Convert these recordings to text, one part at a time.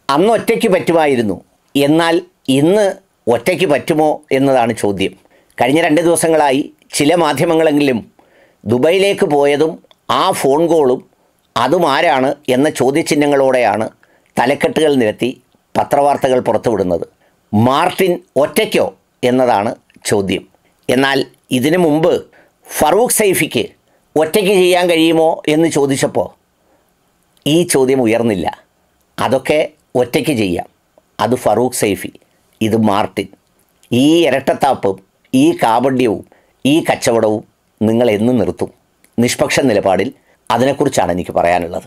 അന്ന് ഒറ്റയ്ക്ക് പറ്റുമായിരുന്നു എന്നാൽ ഇന്ന് ഒറ്റയ്ക്ക് പറ്റുമോ എന്നതാണ് ചോദ്യം കഴിഞ്ഞ രണ്ട് ദിവസങ്ങളായി ചില മാധ്യമങ്ങളെങ്കിലും ദുബൈയിലേക്ക് പോയതും ആ ഫോൺ കോളും അതും ആരാണ് എന്ന ചോദ്യചിഹ്നങ്ങളോടെയാണ് തലക്കെട്ടുകൾ നിരത്തി പത്രവാർത്തകൾ പുറത്തുവിടുന്നത് മാർട്ടിൻ ഒറ്റയ്ക്കോ എന്നതാണ് ചോദ്യം എന്നാൽ ഇതിനു മുമ്പ് ഫറൂഖ് സൈഫിക്ക് ഒറ്റയ്ക്ക് ചെയ്യാൻ കഴിയുമോ എന്ന് ചോദിച്ചപ്പോൾ ഈ ചോദ്യം ഉയർന്നില്ല അതൊക്കെ ഒറ്റയ്ക്ക് ചെയ്യാം അത് ഫറൂഖ് സൈഫി ഇത് മാർട്ടിൻ ഈ ഇരട്ടത്താപ്പും ഈ കാപഡ്യവും ഈ കച്ചവടവും നിങ്ങൾ എന്ന് നിർത്തും നിഷ്പക്ഷ നിലപാടിൽ അതിനെക്കുറിച്ചാണ് എനിക്ക് പറയാനുള്ളത്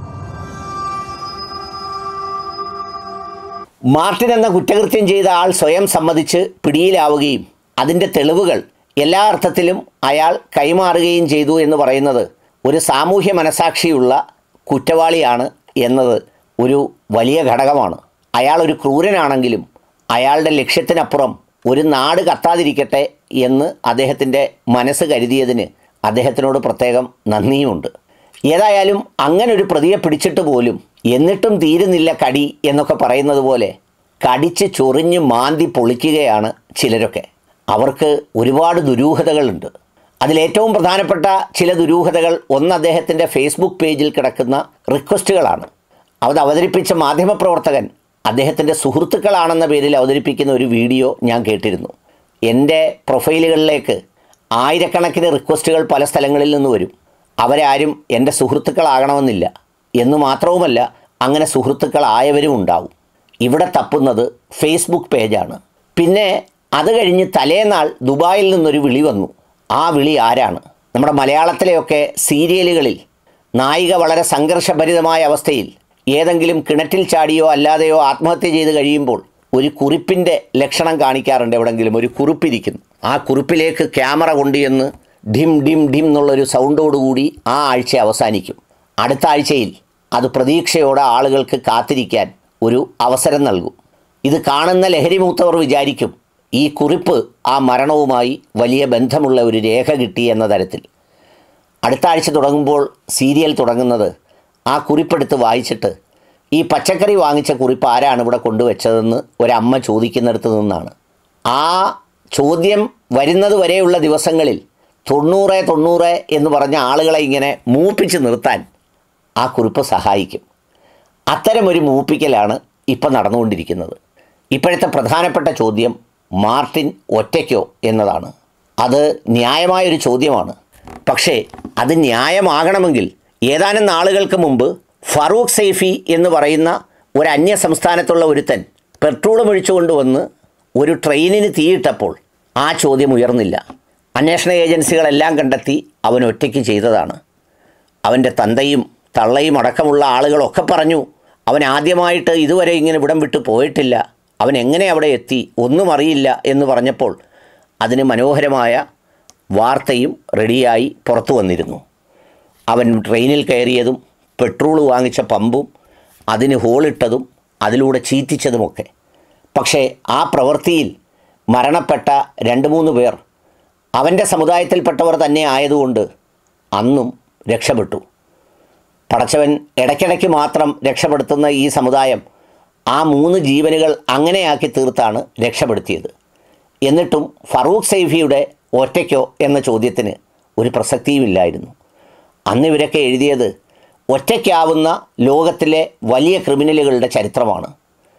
മാർട്ടിൻ എന്ന കുറ്റകൃത്യം ചെയ്ത ആൾ സ്വയം സമ്മതിച്ച് പിടിയിലാവുകയും അതിൻ്റെ തെളിവുകൾ എല്ലാ അർത്ഥത്തിലും അയാൾ കൈമാറുകയും ചെയ്തു എന്ന് പറയുന്നത് ഒരു സാമൂഹ്യ മനസാക്ഷിയുള്ള കുറ്റവാളിയാണ് എന്നത് ഒരു വലിയ ഘടകമാണ് അയാൾ ഒരു ക്രൂരനാണെങ്കിലും അയാളുടെ ലക്ഷ്യത്തിനപ്പുറം ഒരു നാട് കത്താതിരിക്കട്ടെ എന്ന് അദ്ദേഹത്തിൻ്റെ മനസ്സ് കരുതിയതിന് അദ്ദേഹത്തിനോട് പ്രത്യേകം നന്ദിയുമുണ്ട് ഏതായാലും അങ്ങനെ ഒരു പ്രതിയെ പിടിച്ചിട്ട് പോലും എന്നിട്ടും തീരുന്നില്ല കടി എന്നൊക്കെ പറയുന്നത് പോലെ കടിച്ച് ചൊറിഞ്ഞ് മാന്തി പൊളിക്കുകയാണ് ചിലരൊക്കെ അവർക്ക് ഒരുപാട് ദുരൂഹതകളുണ്ട് അതിലേറ്റവും പ്രധാനപ്പെട്ട ചില ദുരൂഹതകൾ ഒന്ന് അദ്ദേഹത്തിൻ്റെ ഫേസ്ബുക്ക് പേജിൽ കിടക്കുന്ന റിക്വസ്റ്റുകളാണ് അത് അവതരിപ്പിച്ച മാധ്യമപ്രവർത്തകൻ അദ്ദേഹത്തിൻ്റെ സുഹൃത്തുക്കളാണെന്ന പേരിൽ അവതരിപ്പിക്കുന്ന ഒരു വീഡിയോ ഞാൻ കേട്ടിരുന്നു എൻ്റെ പ്രൊഫൈലുകളിലേക്ക് ആയിരക്കണക്കിന് റിക്വസ്റ്റുകൾ പല സ്ഥലങ്ങളിൽ നിന്ന് വരും അവരാരും എൻ്റെ സുഹൃത്തുക്കളാകണമെന്നില്ല എന്ന് മാത്രവുമല്ല അങ്ങനെ സുഹൃത്തുക്കളായവരും ഉണ്ടാവും ഇവിടെ തപ്പുന്നത് ഫേസ്ബുക്ക് പേജാണ് പിന്നെ അത് കഴിഞ്ഞ് തലേനാൾ ദുബായിൽ നിന്നൊരു വിളി വന്നു ആ വിളി ആരാണ് നമ്മുടെ മലയാളത്തിലെയൊക്കെ സീരിയലുകളിൽ നായിക വളരെ സംഘർഷഭരിതമായ അവസ്ഥയിൽ ഏതെങ്കിലും കിണറ്റിൽ ചാടിയോ അല്ലാതെയോ ആത്മഹത്യ ചെയ്ത് കഴിയുമ്പോൾ ഒരു കുറിപ്പിൻ്റെ ലക്ഷണം കാണിക്കാറുണ്ട് എവിടെങ്കിലും ഒരു കുറിപ്പിരിക്കുന്നു ആ കുറിപ്പിലേക്ക് ക്യാമറ കൊണ്ടുചെന്ന് ഡിം ഡിം ഡിം എന്നുള്ളൊരു സൗണ്ടോടുകൂടി ആ ആഴ്ച അവസാനിക്കും അടുത്ത ആഴ്ചയിൽ അത് പ്രതീക്ഷയോടെ ആളുകൾക്ക് കാത്തിരിക്കാൻ ഒരു അവസരം നൽകും ഇത് കാണുന്ന ലഹരി മൂത്തവർ വിചാരിക്കും ഈ കുറിപ്പ് ആ മരണവുമായി വലിയ ബന്ധമുള്ള ഒരു രേഖ കിട്ടി എന്ന തരത്തിൽ അടുത്ത ആഴ്ച തുടങ്ങുമ്പോൾ സീരിയൽ തുടങ്ങുന്നത് ആ കുറിപ്പെടുത്ത് വായിച്ചിട്ട് ഈ പച്ചക്കറി വാങ്ങിച്ച കുറിപ്പ് ആരാണ് ഇവിടെ കൊണ്ടുവച്ചതെന്ന് ഒരമ്മ ചോദിക്കുന്നിടത്ത് നിന്നാണ് ആ ചോദ്യം വരുന്നത് വരെയുള്ള ദിവസങ്ങളിൽ തൊണ്ണൂറ് തൊണ്ണൂറ് എന്ന് പറഞ്ഞ ആളുകളെ ഇങ്ങനെ മൂപ്പിച്ച് നിർത്താൻ ആ കുറിപ്പ് സഹായിക്കും അത്തരമൊരു മൂപ്പിക്കലാണ് ഇപ്പം നടന്നുകൊണ്ടിരിക്കുന്നത് ഇപ്പോഴത്തെ പ്രധാനപ്പെട്ട ചോദ്യം മാർട്ടിൻ ഒറ്റയ്ക്കോ എന്നതാണ് അത് ന്യായമായൊരു ചോദ്യമാണ് പക്ഷേ അത് ന്യായമാകണമെങ്കിൽ ഏതാനും നാളുകൾക്ക് മുമ്പ് ഫറൂഖ് സൈഫി എന്ന് പറയുന്ന ഒരു അന്യ സംസ്ഥാനത്തുള്ള ഒരുത്തൻ പെട്രോളും ഒഴിച്ചുകൊണ്ട് വന്ന് ഒരു ട്രെയിനിന് തീയിട്ടപ്പോൾ ആ ചോദ്യം ഉയർന്നില്ല അന്വേഷണ ഏജൻസികളെല്ലാം കണ്ടെത്തി അവൻ ഒറ്റയ്ക്ക് ചെയ്തതാണ് അവൻ്റെ തന്തയും തള്ളയും അടക്കമുള്ള ആളുകളൊക്കെ പറഞ്ഞു അവൻ ആദ്യമായിട്ട് ഇതുവരെ ഇങ്ങനെ ഇവിടം വിട്ട് പോയിട്ടില്ല അവൻ എങ്ങനെ അവിടെ എത്തി ഒന്നും അറിയില്ല എന്ന് പറഞ്ഞപ്പോൾ അതിന് മനോഹരമായ വാർത്തയും റെഡിയായി പുറത്തു വന്നിരുന്നു അവൻ ട്രെയിനിൽ കയറിയതും പെട്രോൾ വാങ്ങിച്ച പമ്പും അതിന് ഹോളിട്ടതും അതിലൂടെ ചീറ്റിച്ചതുമൊക്കെ പക്ഷേ ആ പ്രവൃത്തിയിൽ മരണപ്പെട്ട രണ്ട് മൂന്ന് പേർ അവൻ്റെ സമുദായത്തിൽപ്പെട്ടവർ തന്നെ ആയതുകൊണ്ട് അന്നും രക്ഷപ്പെട്ടു പടച്ചവൻ ഇടയ്ക്കിടയ്ക്ക് മാത്രം രക്ഷപ്പെടുത്തുന്ന ഈ സമുദായം ആ മൂന്ന് ജീവനുകൾ അങ്ങനെയാക്കി തീർത്താണ് രക്ഷപ്പെടുത്തിയത് എന്നിട്ടും ഫറൂഖ് സൈഫിയുടെ ഒറ്റയ്ക്കോ എന്ന ചോദ്യത്തിന് ഒരു പ്രസക്തിയുമില്ലായിരുന്നു അന്ന് ഇവരൊക്കെ എഴുതിയത് ഒറ്റയ്ക്കാവുന്ന ലോകത്തിലെ വലിയ ക്രിമിനലുകളുടെ ചരിത്രമാണ്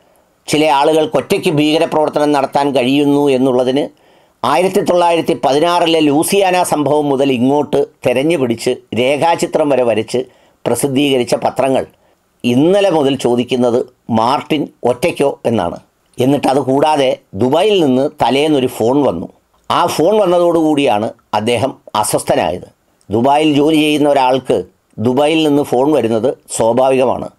ചില ആളുകൾക്ക് ഒറ്റയ്ക്ക് ഭീകരപ്രവർത്തനം നടത്താൻ കഴിയുന്നു എന്നുള്ളതിന് ആയിരത്തി തൊള്ളായിരത്തി പതിനാറിലെ ലൂസിയാന സംഭവം മുതൽ ഇങ്ങോട്ട് തെരഞ്ഞു പിടിച്ച് രേഖാചിത്രം വരെ വരച്ച് പ്രസിദ്ധീകരിച്ച പത്രങ്ങൾ ഇന്നലെ മുതൽ ചോദിക്കുന്നത് മാർട്ടിൻ ഒറ്റയ്ക്കോ എന്നാണ് എന്നിട്ട് അത് കൂടാതെ ദുബായിൽ നിന്ന് തലേന്നൊരു ഫോൺ വന്നു ആ ഫോൺ വന്നതോടുകൂടിയാണ് അദ്ദേഹം അസ്വസ്ഥനായത് ദുബായിൽ ജോലി ചെയ്യുന്ന ഒരാൾക്ക് ദുബായിൽ നിന്ന് ഫോൺ വരുന്നത് സ്വാഭാവികമാണ്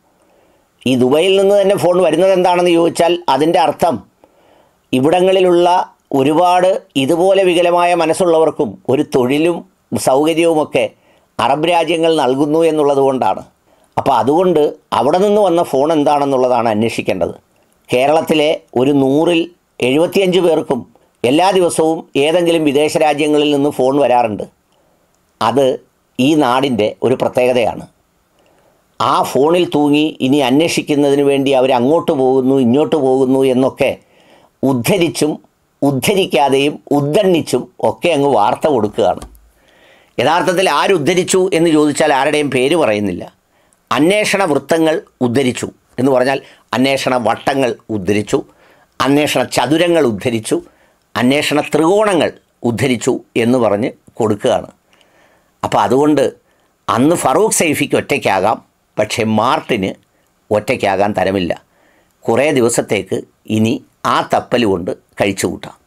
ഈ ദുബൈയിൽ നിന്ന് തന്നെ ഫോൺ വരുന്നത് എന്താണെന്ന് ചോദിച്ചാൽ അതിൻ്റെ അർത്ഥം ഇവിടങ്ങളിലുള്ള ഒരുപാട് ഇതുപോലെ വികലമായ മനസ്സുള്ളവർക്കും ഒരു തൊഴിലും സൗകര്യവുമൊക്കെ അറബ് രാജ്യങ്ങൾ നൽകുന്നു എന്നുള്ളത് കൊണ്ടാണ് അപ്പോൾ അതുകൊണ്ട് അവിടെ നിന്ന് വന്ന ഫോൺ എന്താണെന്നുള്ളതാണ് അന്വേഷിക്കേണ്ടത് കേരളത്തിലെ ഒരു നൂറിൽ എഴുപത്തിയഞ്ച് പേർക്കും എല്ലാ ദിവസവും ഏതെങ്കിലും വിദേശ രാജ്യങ്ങളിൽ നിന്ന് ഫോൺ വരാറുണ്ട് അത് ഈ നാടിൻ്റെ ഒരു പ്രത്യേകതയാണ് ആ ഫോണിൽ തൂങ്ങി ഇനി അന്വേഷിക്കുന്നതിന് വേണ്ടി അവർ അങ്ങോട്ട് പോകുന്നു ഇങ്ങോട്ട് പോകുന്നു എന്നൊക്കെ ഉദ്ധരിച്ചും ഉദ്ധരിക്കാതെയും ഉദ്ധണ്ണിച്ചും ഒക്കെ അങ്ങ് വാർത്ത കൊടുക്കുകയാണ് യഥാർത്ഥത്തിൽ ആരുദ്ധരിച്ചു എന്ന് ചോദിച്ചാൽ ആരുടെയും പേര് പറയുന്നില്ല അന്വേഷണ വൃത്തങ്ങൾ ഉദ്ധരിച്ചു എന്ന് പറഞ്ഞാൽ അന്വേഷണ വട്ടങ്ങൾ ഉദ്ധരിച്ചു അന്വേഷണ ചതുരങ്ങൾ ഉദ്ധരിച്ചു അന്വേഷണ ത്രികോണങ്ങൾ ഉദ്ധരിച്ചു എന്ന് പറഞ്ഞ് കൊടുക്കുകയാണ് അപ്പോൾ അതുകൊണ്ട് അന്ന് ഫറൂഖ് സൈഫിക്ക് ഒറ്റയ്ക്കാകാം പക്ഷേ മാർട്ടിന് ഒറ്റയ്ക്കാകാൻ തരമില്ല കുറേ ദിവസത്തേക്ക് ഇനി ആ തപ്പൽ കൊണ്ട് കഴിച്ചു കൂട്ടാം